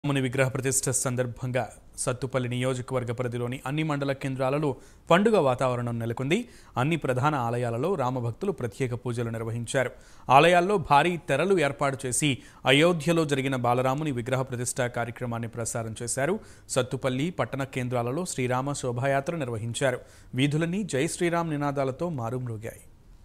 ముని విగ్రహ ప్రతిష్ఠ సందర్భంగా సత్తుపల్లి నియోజకవర్గ పరిధిలోని అన్ని మండల కేంద్రాలలో పండుగ వాతావరణం నెలకొంది అన్ని ప్రధాన ఆలయాలలో రామభక్తులు ప్రత్యేక పూజలు నిర్వహించారు ఆలయాల్లో భారీ తెరలు ఏర్పాటు చేసి అయోధ్యలో జరిగిన బాలరాముని విగ్రహ ప్రతిష్ఠ కార్యక్రమాన్ని ప్రసారం చేశారు సత్తుపల్లి పట్టణ కేంద్రాలలో శ్రీరామ శోభాయాత్ర నిర్వహించారు వీధులన్నీ జై శ్రీరామ్ నినాదాలతో మారుమ్రోగాయి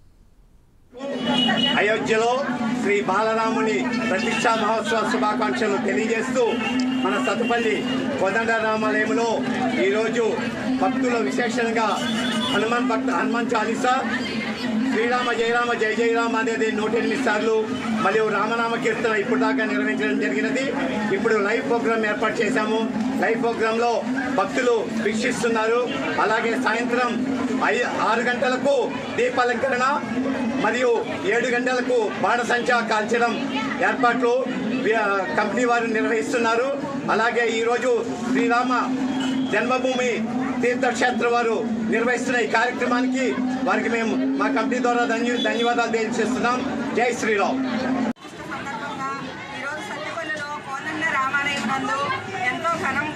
అయోధ్యలో శ్రీ బాలరాముని ప్రతిష్టా మహోత్సవ శుభాకాంక్షలు తెలియజేస్తూ మన సత్తుపల్లి కోదండరామాలయంలో ఈరోజు భక్తులు విశేషంగా హనుమాన్ భక్త హనుమాన్ చాలీసా శ్రీరామ జయరామ జయ జయరామ అనేది నూట ఎనిమిది సార్లు మరియు రామనామ కీర్తన ఇప్పుడు దాకా నిర్వహించడం జరిగినది ఇప్పుడు లైవ్ ప్రోగ్రామ్ ఏర్పాటు చేశాము లైవ్ ప్రోగ్రాంలో భక్తులు వీక్షిస్తున్నారు అలాగే సాయంత్రం ఐ ఆరు గంటలకు దీపాలంకరణ మరియు ఏడు గంటలకు బాణసంచా కాల్చడం ఏర్పాట్లు వి- కంపెనీ వారు నిర్వహిస్తున్నారు అలాగే ఈరోజు శ్రీరామ జన్మభూమి తీర్థక్షేత్ర వారు నిర్వహిస్తున్న ఈ కార్యక్రమానికి వారికి మేము మా కంపెనీ ద్వారా ధన్య ధన్యవాదాలు తెలియజేస్తున్నాం జై శ్రీరామ్ సందర్భంగా ఈరోజు సత్యపల్లిలో కోదండ రామాలయం నందు ఎంతో ఘనంగా